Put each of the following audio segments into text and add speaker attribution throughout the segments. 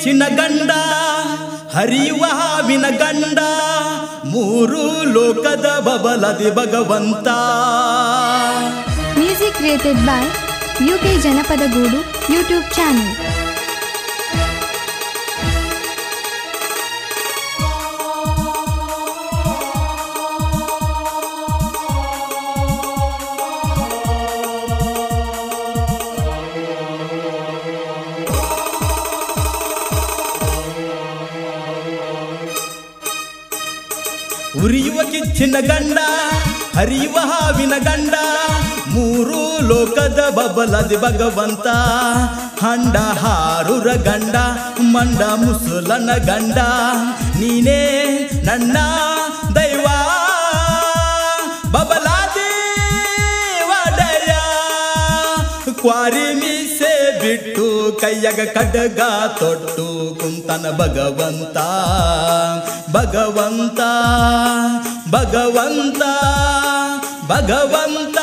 Speaker 1: ಕಿಚ್ಚಿನ ಗಂಡ ಹರಿಯುವ ಹಾವಿನ ಗಂಡ ಮೂರು ಲೋಕದ ಬಬಲದಿ ಭಗವಂತ
Speaker 2: Music created by UK Janapada Gudu YouTube channel.
Speaker 1: ಉರಿಯುವ ಕಿಚ್ಚಿನ ಗಂಡ ಹರಿಯುವ ಹಾವಿನ ಗಂಡ ಮೂರು ಲೋಕದ ಬಬಲದಿ ಭಗವಂತ ಹಂಡ ಹಾರುರ ಗಂಡ ಮಂಡ ಮುಸುಲನ ಗಂಡ ನೀನೇ ನನ್ನ ದೈವ ಬಬಲಾದಿ ಒಡೆಯ ಕ್ವಾರಿ ಮೀಸೆ ಬಿಟ್ಟು ಕೈಯಗ ಕಡಗ ತೊಟ್ಟು ಕುಂತನ ಭಗವಂತ ಭಗವಂತ ಭಗವಂತ ಭಗವಂತ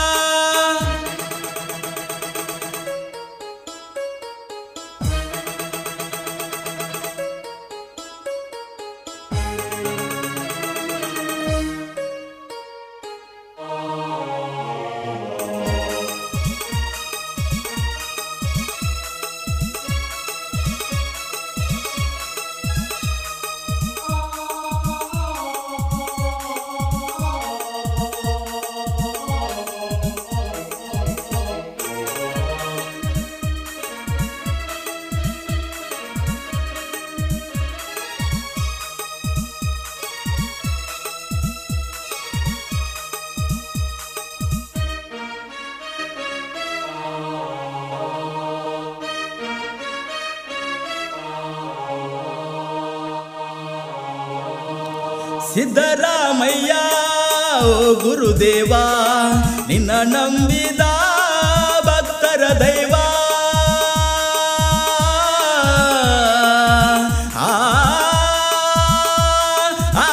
Speaker 1: ಸಿದ್ದರಾಮಯ್ಯ ಓ ಗುರುದೇವ ನಿನ್ನ ನಂಬಿದ ಭಕ್ತರ ದೈವ ಆ, ಆ,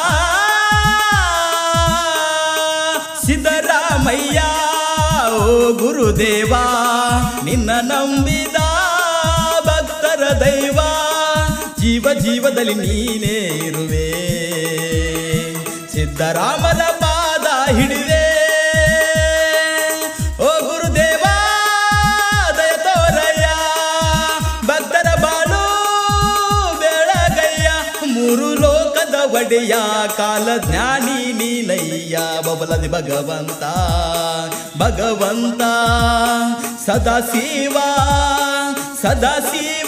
Speaker 1: ಸಿದ್ದರಾಮಯ್ಯ ಓ ಗುರುದೇವ ನಿನ್ನ ನಂಬಿದ ಭಕ್ತರ ದೈವ ಜೀವ ಜೀವದಲ್ಲಿ ನೀನೇ ಇರುವೆ ಸಿದ್ದರಾಮನ ಪಾದ ಹಿಡಿವೆ ಓ ಗುರುದೇವ ದಯ ತೋರಯ್ಯ ಭಕ್ತರ ಬಾಳು ಬೆಳಗಯ್ಯ ಮೂರು ಲೋಕದ ಒಡೆಯ ಕಾಲ ಜ್ಞಾನಿ ನೀನಯ್ಯ ಬಬಲದಿ ಭಗವಂತ ಭಗವಂತ ಸದಾ ಶಿವ ಸದಾ ಶಿವ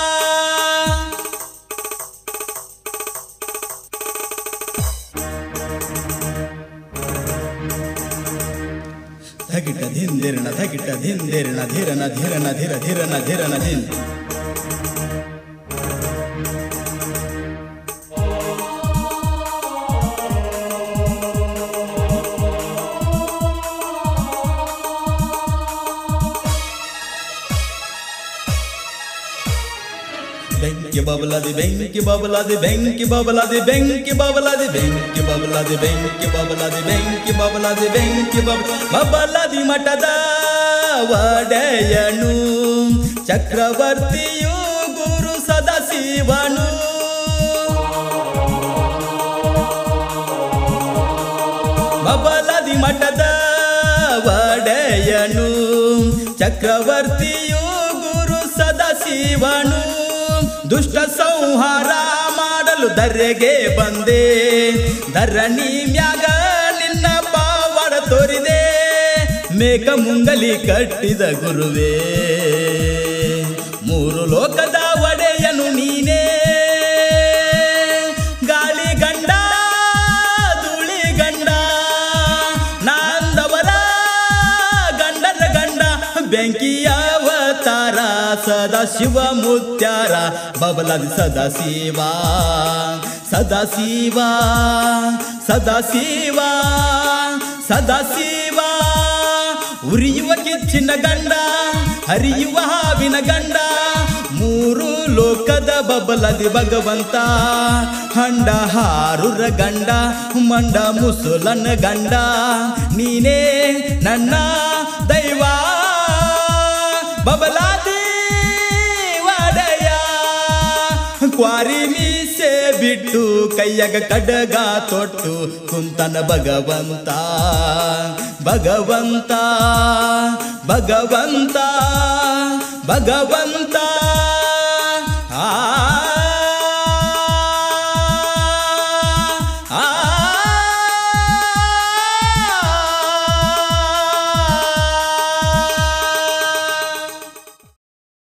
Speaker 1: ಧಗಿಟ ಧಿಂದಿರಣ ಧಗಿಟ ಧಿಂದಿರಣ ಧಿರನ ಧಿರನ ಧಿರ ಧಿರನ ಧಿರನ ಧಿನ್ ಬೆಂಕಿ ಬಬಲದಿ ಬೆಂಕಿ ಬಬಲದಿ ಬೆಂಕಿ ಬಬಲದಿ ಬೆಂಕಿ ಬಬಲದಿ ಬೆಂಕಿ ಬಬಲದಿ ಬೆಂಕಿ ಬಬಲದಿ ಬೆಂಕಿ ಬಬಲದಿ ಬೆಂಕಿ ಬಬ ಬಬಲದಿ ಮಠದ ಒಡೆಯನು ಚಕ್ರವರ್ತಿಯು ಗುರು ಸದಾಶಿವನು ಬಬಲದಿ ಮಠದ ಒಡೆಯನು ಚಕ್ರವರ್ತಿಯು ಗುರು ಸದಾಶಿವನು ದುಷ್ಟ ಸಂಹಾರ ಮಾಡಲು ದರ್ರೆಗೆ ಬಂದೆ ಧರಣಿ ಮ್ಯಾಗ ನಿನ್ನ ಪಾವಡ ತೋರಿದೆ ಮೇಕ ಮುಂಗಲಿ ಕಟ್ಟಿದ ಗುರುವೇ ಮೂರು ಲೋಕದ ಒಡೆಯನು ನೀನೇ ಗಾಳಿ ಗಂಡ ಧೂಳಿ ಗಂಡ ನಾಂದವರ ಗಂಡರ ಗಂಡ ಬೆಂಕಿಯ ಅವತಾರ ಸದಾ ಶಿವ ಮುತ್ಯಾರ ಬಬಲದಿ ಸದಾ ಶಿವ ಸದಾ ಶಿವ ಸದಾ ಶಿವ ಸದಾ ಶಿವ ಉರಿಯುವ ಕಿಚ್ಚಿನ ಗಂಡ ಹರಿಯುವ ಹಾವಿನ ಗಂಡ ಮೂರು ಲೋಕದ ಬಬಲದಿ ಭಗವಂತ ಹಂಡ ಹಾರುರ ಗಂಡ ಮಂಡ ಮುಸುಲನ ಗಂಡ ನೀನೇ ನನ್ನ ದೈವ ಬಬಲಾದಿ ಒಡೆಯ ಕ್ವಾರಿ ಮೀಸೆ ಬಿಟ್ಟು ಕೈಯಾಗ ಕಡಗ ತೊಟ್ಟು ಕುಂತನ ಭಗವಂತ ಭಗವಂತ ಭಗವಂತ ಭಗವಂತ